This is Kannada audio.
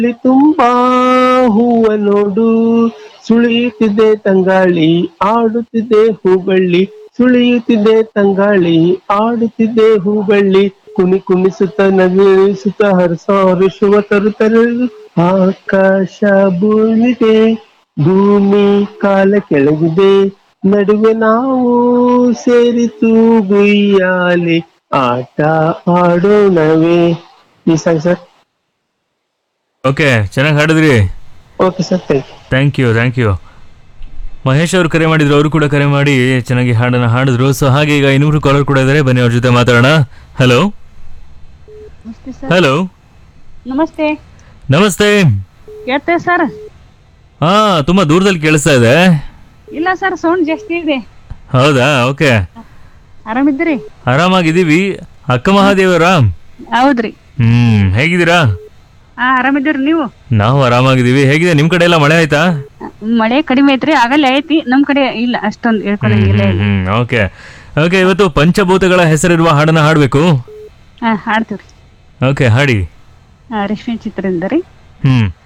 ಇಲ್ಲಿ ತುಂಬಾ ಹೂವ ನೋಡು ಸುಳಿಯುತ್ತಿದೆ ತಂಗಾಳಿ ಆಡುತ್ತಿದೆ ಹೂಬಳ್ಳಿ ಸುಳಿಯುತ್ತಿದೆ ತಂಗಾಳಿ ಆಡುತ್ತಿದೆ ಹೂಬಳ್ಳಿ ಕುಣಿ ಕುಣಿಸುತ್ತ ನಗಿಸುತ್ತ ಹರಸ ಹರುಷುವ ತರುತ್ತರು ಆಕಾಶ ಭೂಮಿಗೆ ಭೂಮಿ ಕಾಲ ಕೆಳಗಿದೆ ನಡುವೆ ನಾವು ಸೇರಿತು ಗುಯ್ಯಾಲೆ ಆಟ ಆಡೋಣವೇ ಈ ಸಾಂಗ್ ಸರ್ ಓಕೆ ಚೆನ್ನಾಗಿ ಹಾಡಿದ್ರಿ okay sir thank you thank you thank you Mahesh ಅವರು ಕರೆ ಮಾಡಿದ್ರು ಅವರು ಕೂಡ ಕರೆ ಮಾಡಿ ಚೆನ್ನಾಗಿ ಹಾಡನ್ನ ಹಾಡಿದ್ರು ಸೊ ಹಾಗೆ ಈಗ ಇನ್ನೂರು ಕಾಲರ್ ಕೂಡ ಇದ್ದಾರೆ ಬನ್ನಿ ಅವ್ರ ಜೊತೆ ಮಾತಾಡೋಣ ಹಲೋ ನಮಸ್ತೆ ಸರ್ ಹಲೋ ನಮಸ್ತೆ ನಮಸ್ತೆ ಕೇಳ್ತೇವೆ ಸರ್ ಹಾ ತುಂಬಾ ದೂರದಲ್ಲಿ ಕೇಳಿಸ್ತಾ ಇದೆ ಇಲ್ಲ ಸರ್ ಸೌಂಡ್ ಜಾಸ್ತಿ ಇದೆ ಹೌದಾ ಓಕೆ ಆರಾಮಿದ್ದೀರಿ ಆರಾಮಾಗಿದ್ದೀವಿ ಅಕ್ಕ ಮಹಾದೇವರ ಹೌದ್ರಿ ಹ್ಮ್ ಹೇಗಿದ್ದೀರಾ ಹಾ ಆರಾಮಿದ್ದೀರಿ ನೀವು ನಾವು ಆರಾಮಾಗಿದ್ದೀವಿ ಹೇಗಿದೆ ನಿಮ್ ಕಡೆ ಎಲ್ಲ ಮಳೆ ಆಯ್ತಾ ಮಳೆ ಕಡಿಮೆ ಐತ್ರಿ ಆಗಲ್ಲ ಐತಿ ನಮ್ ಕಡೆ ಇಲ್ಲ ಅಷ್ಟೊಂದು ಹೇಳ್ಕೊಳಂಗಿಲ್ಲ ಇಲ್ಲ ಹ್ಮ್ ಓಕೆ ಓಕೆ ಇವತ್ತು ಪಂಚಭೂತಗಳ ಹೆಸರಿರುವ ಹಾಡನ್ನ ಹಾಡ್ಬೇಕು ಹಾ ಹಾಡ್ತೀವ್ರಿ ಓಕೆ ಹಾಡಿ ಹಾ ರೇಷ್ಮೆ ಚಿತ್ರದಿಂದ ರೀ ಹ್ಮ್